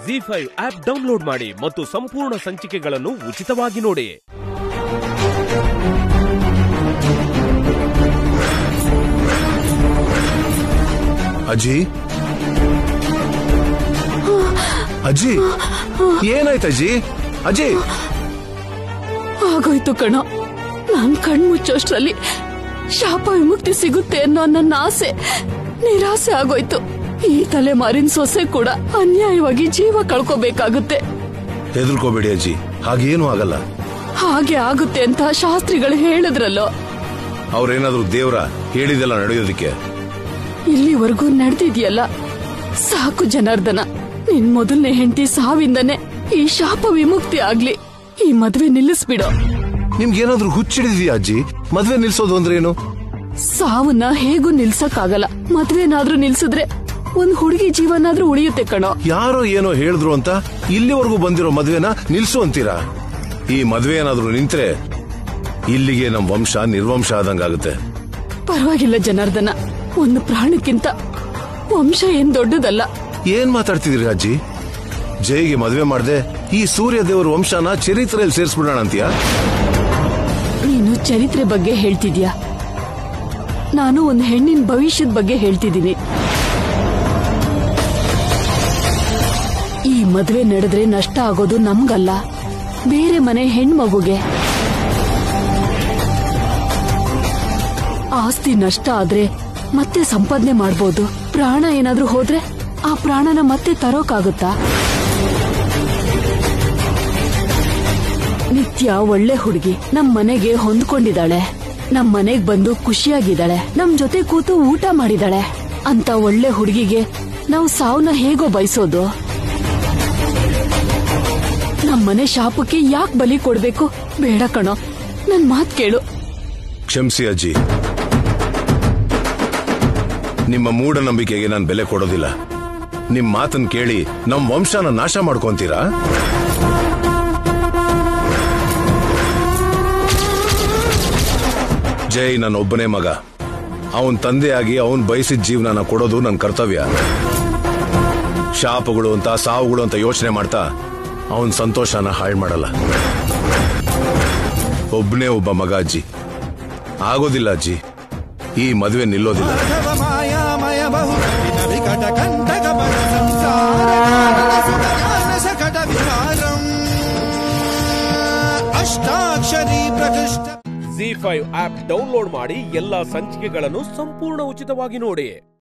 G five app download ಮಾಡಿ ಮತ್ತು ಸಂಪೂರ್ಣ ಸಂಚಿಕೆಗಳನ್ನು ಉಚಿತವಾಗಿ ನೋಡಿ ಅಜ್ಜಿ ಅಜ್ಜಿ ಏನಾಯ್ತು ಅಜ್ಜಿ ಅಜ್ಜಿ ಆಗೋಯ್ತು ಕಣ ನಾನ್ ಕಣ್ ಮುಚ್ಚೋಷ್ಟ್ರಲ್ಲಿ ಶಾಪ ವಿಮುಕ್ತಿ ಸಿಗುತ್ತೆ ಅನ್ನೋ ನನ್ನ ಆಸೆ ನಿರಾಸೆ ಆಗೋಯ್ತು ಈ ತಲೆಮಾರಿನ ಸೊಸೆ ಕೂಡ ಅನ್ಯಾಯವಾಗಿ ಜೀವ ಕಳ್ಕೋಬೇಕಾಗುತ್ತೆ ಹೆದರ್ಕೋಬೇಡಿ ಅಜ್ಜಿ ಹಾಗೇನೂ ಆಗಲ್ಲ ಹಾಗೆ ಆಗುತ್ತೆ ಅಂತ ಶಾಸ್ತ್ರಿಗಳು ಹೇಳಿದ್ರಲ್ಲೋ ಅವ್ರೇನಾದ್ರೂ ದೇವ್ರ ಹೇಳಿದೆಲ್ಲ ನಡೆಯೋದಕ್ಕೆ ಇಲ್ಲಿವರೆಗೂ ನಡೆದಿದ್ಯಲ್ಲ ಸಾಕು ಜನಾರ್ದನ ನಿನ್ ಮೊದಲನೇ ಹೆಂಡತಿ ಸಾವಿಂದನೆ ಈ ಶಾಪ ವಿಮುಕ್ತಿ ಆಗ್ಲಿ ಈ ಮದ್ವೆ ನಿಲ್ಲಿಸ್ಬಿಡೋ ನಿಮ್ಗೇನಾದ್ರೂ ಹುಚ್ಚಿಡಿದ್ಯಾ ಅಜ್ಜಿ ಮದ್ವೆ ನಿಲ್ಸೋದು ಅಂದ್ರೆ ಏನು ಸಾವನ್ನ ಹೇಗೂ ನಿಲ್ಸಕ್ಕಾಗಲ್ಲ ಮದ್ವೆನಾದ್ರೂ ನಿಲ್ಸಿದ್ರೆ ಒಂದ್ ಹುಡುಗಿ ಜೀವನಾದ್ರೂ ಉಳಿಯುತ್ತೆ ಕಣೋ ಯಾರೋ ಏನೋ ಹೇಳಿದ್ರು ಅಂತ ಇಲ್ಲಿವರೆಗೂ ಬಂದಿರೋ ಮದ್ವೆನ ನಿಲ್ಸು ಅಂತೀರಾ ಈ ಮದ್ವೆ ಏನಾದ್ರೂ ನಿಂತ್ರೆ ಇಲ್ಲಿಗೆ ನಮ್ ವಂಶ ನಿರ್ವಂಶ ಆದಂಗಾಗುತ್ತೆ ಪರವಾಗಿಲ್ಲ ಜನಾರ್ದನ ಒಂದು ಪ್ರಾಣಕ್ಕಿಂತ ವಂಶ ಏನ್ ದೊಡ್ಡದಲ್ಲ ಏನ್ ಮಾತಾಡ್ತಿದ್ರಿ ಅಜ್ಜಿ ಜೈಗೆ ಮದ್ವೆ ಮಾಡ್ದೆ ಈ ಸೂರ್ಯ ದೇವರ ವಂಶನ ಚರಿತ್ರೆಯಲ್ಲಿ ಸೇರಿಸ್ಬಿಡೋಣ ಅಂತೀಯಾ ನೀನು ಚರಿತ್ರೆ ಬಗ್ಗೆ ಹೇಳ್ತಿದ್ಯಾ ನಾನು ಒಂದು ಹೆಣ್ಣಿನ ಭವಿಷ್ಯದ ಬಗ್ಗೆ ಹೇಳ್ತಿದ್ದೀನಿ ಈ ಮದ್ವೆ ನಡೆದ್ರೆ ನಷ್ಟ ಆಗೋದು ನಮ್ಗಲ್ಲ ಬೇರೆ ಮನೆ ಹೆಣ್ಮಗುಗೆ ಆಸ್ತಿ ನಷ್ಟ ಆದ್ರೆ ಮತ್ತೆ ಸಂಪಾದನೆ ಮಾಡ್ಬೋದು ಪ್ರಾಣ ಏನಾದ್ರೂ ಹೋದ್ರೆ ಆ ಪ್ರಾಣನ ಮತ್ತೆ ತರೋಕಾಗುತ್ತಾ ನಿತ್ಯ ಒಳ್ಳೆ ಹುಡುಗಿ ನಮ್ ಮನೆಗೆ ಹೊಂದ್ಕೊಂಡಿದ್ದಾಳೆ ನಮ್ ಮನೆಗ್ ಬಂದು ಖುಷಿಯಾಗಿದ್ದಾಳೆ ನಮ್ ಜೊತೆ ಕೂತು ಊಟ ಮಾಡಿದಾಳೆ ಅಂತ ಒಳ್ಳೆ ಹುಡುಗಿಗೆ ನಾವು ಸಾವನ್ನ ಹೇಗೋ ಬಯಸೋದು ನಮ್ ಮನೆ ಶಾಪಕ್ಕೆ ಯಾಕೆ ಬಲಿ ಕೊಡ್ಬೇಕು ಬೇಡ ಕಣೋ ನನ್ ಮಾತ್ ಕೇಳು ಕ್ಷಮಿಸಿ ಅಜ್ಜಿ ನಿಮ್ಮ ಮೂಢನಂಬಿಕೆಗೆ ನಾನು ಬೆಲೆ ಕೊಡೋದಿಲ್ಲ ನಿಮ್ ಮಾತನ್ ಕೇಳಿ ನಮ್ ವಂಶನ ನಾಶ ಮಾಡ್ಕೊಂತೀರಾ ಜೈ ನನ್ನ ಒಬ್ಬನೇ ಮಗ ಅವನ್ ತಂದೆಯಾಗಿ ಅವನ್ ಬಯಸಿದ ಜೀವನನ ಕೊಡೋದು ನನ್ನ ಕರ್ತವ್ಯ ಶಾಪಗಳು ಅಂತ ಸಾವುಗಳು ಅಂತ ಯೋಚನೆ ಮಾಡ್ತಾ ಅವನ್ ಸಂತೋಷನ ಹಾಳು ಮಾಡಲ್ಲ ಒಬ್ಬನೇ ಒಬ್ಬ ಮಗ ಅಜ್ಜಿ ಆಗೋದಿಲ್ಲ ಅಜ್ಜಿ ಈ ಮದುವೆ ನಿಲ್ಲೋದಿಲ್ಲ ಮಾಧವ ಮಾಯಾಮಯ ಬಹು ವಿಕಟ ಕಂಟಕ ಪರ ಸಂಸಾರ ಸಕಟ ವಿಹಾರಂ ಅಷ್ಟಾಕ್ಷರಿ ಪ್ರಕೃಷ್ಟ ಜಿ ಫೈವ್ ಆಪ್ ಡೌನ್ಲೋಡ್ ಮಾಡಿ ಎಲ್ಲಾ ಸಂಚಿಕೆಗಳನ್ನು ಸಂಪೂರ್ಣ ಉಚಿತವಾಗಿ ನೋಡಿ